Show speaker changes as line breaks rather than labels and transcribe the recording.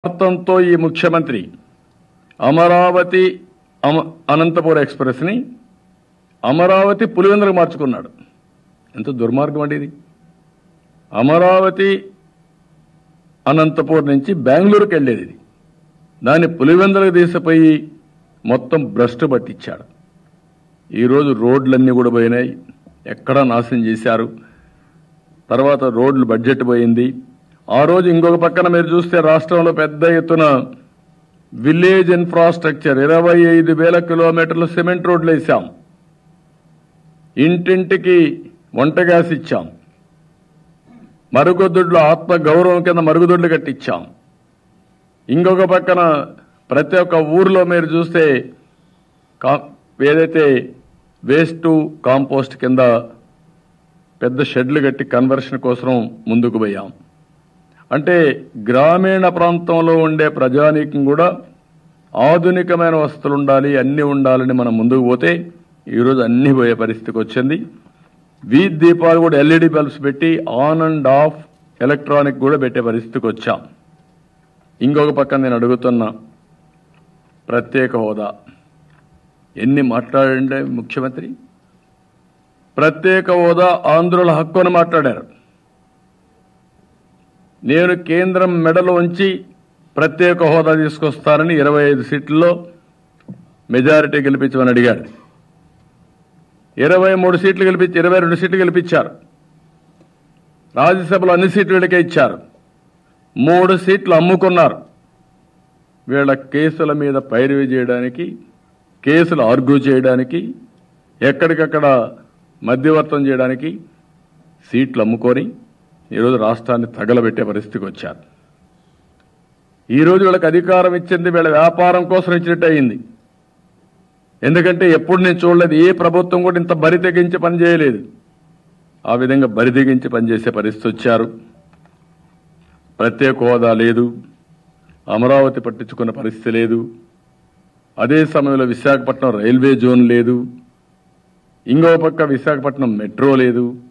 అర్థంతో ఈ ముఖ్యమంత్రి అమరావతి అమ అనంతపురం ఎక్స్ప్రెస్ని అమరావతి పులివెందులకు మార్చుకున్నాడు ఎంత దుర్మార్గం అండి ఇది అమరావతి అనంతపురం నుంచి బెంగళూరుకి వెళ్ళేది ఇది దాన్ని పులివెందులకు తీసిపోయి మొత్తం భ్రష్టు పట్టించాడు ఈరోజు రోడ్లన్నీ కూడా పోయినాయి ఎక్కడా నాశనం చేశారు తర్వాత రోడ్లు బడ్జెట్ పోయింది ఆ రోజు ఇంకొక పక్కన మీరు చూస్తే రాష్ట్రంలో పెద్ద ఎత్తున విలేజ్ ఇన్ఫ్రాస్ట్రక్చర్ ఇరవై ఐదు వేల కిలోమీటర్లు సిమెంట్ రోడ్లు వేసాం ఇంటింటికి వంట గ్యాస్ ఇచ్చాం మరుగుదొడ్లు ఆత్మ గౌరవం కింద మరుగుదొడ్లు కట్టించాం ఇంకొక పక్కన ప్రతి ఒక్క ఊర్లో మీరు చూస్తే కా ఏదైతే వేస్ట్ కాంపోస్ట్ కింద పెద్ద షెడ్లు కట్టి కన్వర్షన్ కోసం ముందుకు పోయాం అంటే గ్రామీణ ప్రాంతంలో ఉండే ప్రజానీకం కూడా ఆధునికమైన వసతులు ఉండాలి అన్ని ఉండాలని మనం ముందుకు పోతే ఈరోజు అన్ని పోయే పరిస్థితికి వచ్చింది వీధి దీపాలు కూడా ఎల్ఈడి బల్బ్స్ పెట్టి ఆన్ అండ్ ఆఫ్ ఎలక్ట్రానిక్ కూడా పెట్టే పరిస్థితికి వచ్చాం ఇంకొక పక్కన నేను అడుగుతున్నా ప్రత్యేక హోదా ఎన్ని మాట్లాడండి ముఖ్యమంత్రి ప్రత్యేక హోదా ఆంధ్రుల హక్కు అని మాట్లాడారు నేను కేంద్రం మెడలు ఉంచి ప్రత్యేక హోదా తీసుకొస్తానని ఇరవై ఐదు సీట్లలో మెజారిటీ గెలిపించమని అడిగాడు ఇరవై మూడు సీట్లు గెలిపించి ఇరవై రెండు సీట్లు గెలిపించారు రాజ్యసభలో అన్ని సీట్లు వీళ్ళకే ఇచ్చారు మూడు సీట్లు అమ్ముకున్నారు వీళ్ళ కేసుల మీద పైరవి చేయడానికి కేసులు ఆర్గ్యూ చేయడానికి ఎక్కడికక్కడ మధ్యవర్తం చేయడానికి సీట్లు అమ్ముకొని ఈరోజు రాష్ట్రాన్ని తగలబెట్టే పరిస్థితికి వచ్చారు ఈరోజు వీళ్ళకి అధికారం ఇచ్చింది వీళ్ళ వ్యాపారం కోసం ఇచ్చినట్టు అయింది ఎందుకంటే ఎప్పుడు నేను చూడలేదు ఏ ప్రభుత్వం కూడా ఇంత బరి తెగించి పనిచేయలేదు ఆ విధంగా బరి తెగించి పనిచేసే పరిస్థితి వచ్చారు ప్రత్యేక హోదా లేదు అమరావతి పట్టించుకున్న పరిస్థితి లేదు అదే సమయంలో విశాఖపట్నం రైల్వే జోన్ లేదు ఇంకో పక్క విశాఖపట్నం మెట్రో లేదు